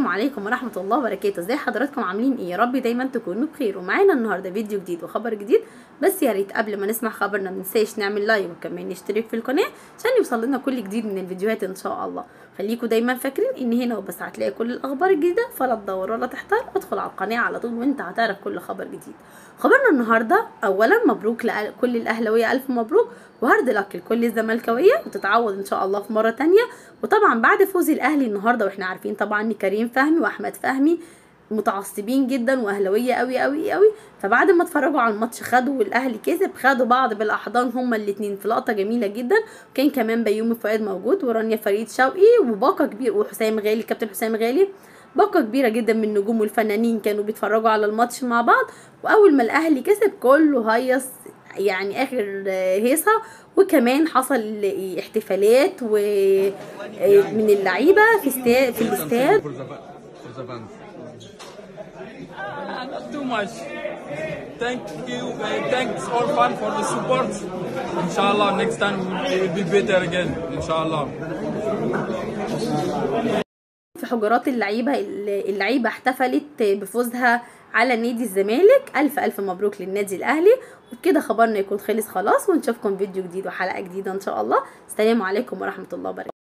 السلام عليكم ورحمة الله وبركاته ازي حضراتكم عاملين ايه يا رب دايما تكونوا بخير ومعانا النهارده فيديو جديد وخبر جديد بس يا ريت قبل ما نسمع خبرنا مننساش نعمل لايك وكمان نشترك في القناة عشان يوصل لنا كل جديد من الفيديوهات ان شاء الله خليكم دايما فاكرين ان هنا وبس هتلاقي كل الاخبار الجديده فلا تدور ولا تحتار ادخل على القناه على طول وانت هتعرف كل خبر جديد خبرنا النهارده اولا مبروك لكل الاهلاويه الف مبروك وهارد لك لكل الزملكاويه وتتعوض ان شاء الله في مره تانية وطبعا بعد فوز الاهلي النهارده واحنا عارفين طبعا ان كريم فهمي واحمد فهمي متعصبين جدا واهلاويه قوي قوي قوي فبعد ما اتفرجوا على الماتش خدوا والاهلي كسب خدوا بعض بالاحضان هما الاثنين في لقطه جميله جدا وكان كمان بيومي فؤاد موجود ورانيا فريد شوقي وباقه كبير وحسام غالي كابتن حسام غالي باقه كبيره جدا من النجوم والفنانين كانوا بيتفرجوا على الماتش مع بعض واول ما الاهلي كسب كله هيص يعني اخر هيصه وكمان حصل احتفالات ومن اللعيبه في استاد في الاستاد for the, for the band. Uh, not too much. Thank you. Uh, thanks all fun for the support. Inshallah, next time we will be better again. Inshallah. في حجرات اللعيبه اللعيبه احتفلت بفوزها على نادي الزمالك الف الف مبروك للنادي الاهلي وبكده خبرنا يكون خلص خلاص ونشوفكم فيديو جديد وحلقه جديده ان شاء الله السلام عليكم ورحمه الله وبركاته